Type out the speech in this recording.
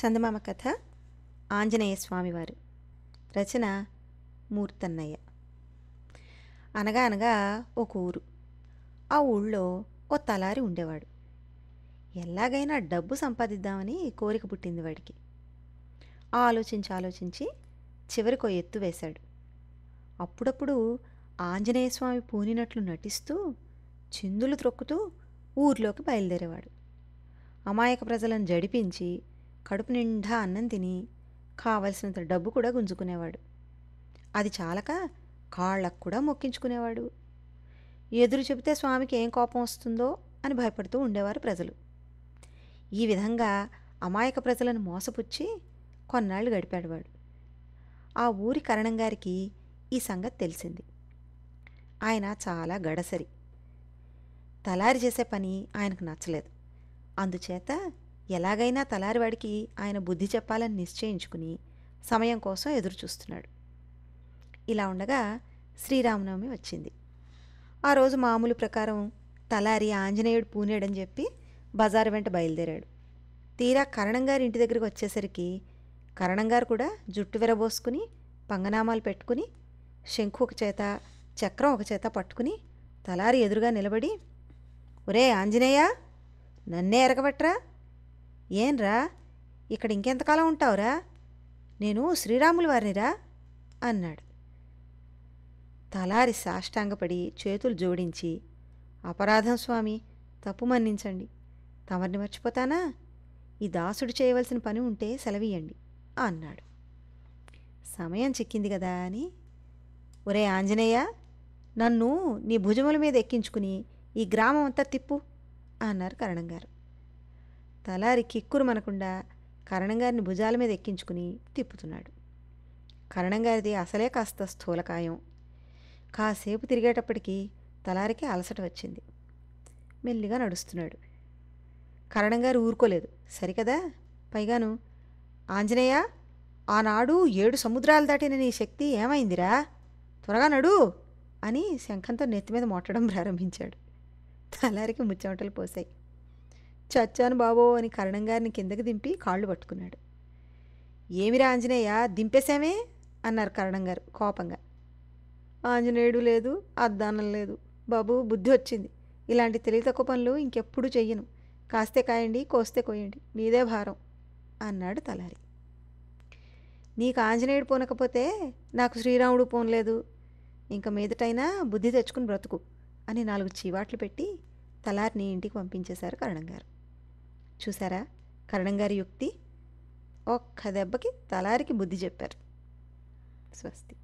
చందమామ కథ ఆంజనేయ స్వామివారు రచన మూర్తన్నయ్య అనగా అనగా ఒక ఊరు ఆ ఊళ్ళో ఓ తలారి ఉండేవాడు ఎలాగైనా డబ్బు సంపాదిద్దామని కోరిక పుట్టింది వాడికి ఆలోచించి ఆలోచించి చివరికి ఓ ఎత్తు వేశాడు అప్పుడప్పుడు ఆంజనేయ స్వామి పూనినట్లు నటిస్తూ చిందులు త్రొక్కుతూ ఊర్లోకి బయలుదేరేవాడు అమాయక ప్రజలను జడిపించి కడుపు నిండా అన్నం తిని కావలసినంత డబ్బు కూడా గుంజుకునేవాడు అది చాలక కాళ్ళకు కూడా మొక్కించుకునేవాడు ఎదురు చెబితే స్వామికి ఏం కోపం వస్తుందో అని భయపడుతూ ఉండేవారు ప్రజలు ఈ విధంగా అమాయక ప్రజలను మోసపుచ్చి కొన్నాళ్ళు గడిపాడు వాడు ఆ ఊరి కరణంగారికి ఈ సంగతి తెలిసింది ఆయన చాలా గడసరి తలారి చేసే పని ఆయనకు నచ్చలేదు అందుచేత ఎలాగైనా తలారివాడికి ఆయన బుద్ధి చెప్పాలని నిశ్చయించుకుని సమయం కోసం ఎదురు చూస్తున్నాడు ఇలా ఉండగా శ్రీరామనవమి వచ్చింది ఆ రోజు మామూలు ప్రకారం తలారి ఆంజనేయుడు పూనేడని చెప్పి బజారు వెంట బయలుదేరాడు తీరా కరణంగారి ఇంటి దగ్గరికి వచ్చేసరికి కరణంగారు కూడా జుట్టు విరబోసుకుని పంగనామాలు పెట్టుకుని శంఖు ఒక చేత చక్రం ఒక చేత పట్టుకుని తలారి ఎదురుగా నిలబడి ఒరే ఆంజనేయ నన్నే ఎరగబట్రా ఏంరా ఇక్కడ ఇంకెంతకాలం ఉంటావురా నేను శ్రీరాముల వారినిరా అన్నాడు తలారి సాష్టాంగపడి చేతులు జోడించి అపరాధం స్వామి తప్పు మన్నించండి తమరిని మర్చిపోతానా ఈ దాసుడు చేయవలసిన పని ఉంటే సెలవీయండి అన్నాడు సమయం చిక్కింది కదా అని ఒరే ఆంజనేయ నన్ను నీ భుజముల మీద ఎక్కించుకుని ఈ గ్రామం అంతా తిప్పు అన్నారు కరణంగారు తలారి కిక్కురు మనకుండా కరణంగారిని భుజాల మీద ఎక్కించుకుని తిప్పుతున్నాడు కరణంగారిది అసలే కాస్త స్థూలకాయం కాసేపు తిరిగేటప్పటికి తలారికి అలసట వచ్చింది మెల్లిగా నడుస్తున్నాడు కరణంగారు ఊరుకోలేదు సరికదా పైగాను ఆంజనేయ ఆనాడు ఏడు సముద్రాలు దాటిన నీ శక్తి ఏమైందిరా త్వరగా నడు అని శంఖంతో నెత్తి మీద మొట్టడం ప్రారంభించాడు తలారికి ముచ్చెమటలు పోసాయి చచ్చాను బాబో అని కరణంగారిని కిందకి దింపి కాళ్ళు పట్టుకున్నాడు ఏమిరా ఆంజనేయ దింపేశామే అన్నారు కరణంగారు కోపంగా ఆంజనేయుడు లేదు అద్దానం లేదు బాబు బుద్ధి వచ్చింది ఇలాంటి తెలివి తక్కువ పనులు ఇంకెప్పుడు చెయ్యను కాస్తే కాయండి కోస్తే కోయండి మీదే భారం అన్నాడు తలారి నీకు ఆంజనేయుడు పోనకపోతే నాకు శ్రీరాముడు పోనలేదు ఇంక మీదటైనా బుద్ధి తెచ్చుకుని బ్రతుకు అని నాలుగు చీవాట్లు పెట్టి తలారిని ఇంటికి పంపించేశారు కరణంగారు చూసారా కరణంగారి యుక్తి ఒక్క దెబ్బకి తలారికి బుద్ధి చెప్పారు స్వస్తి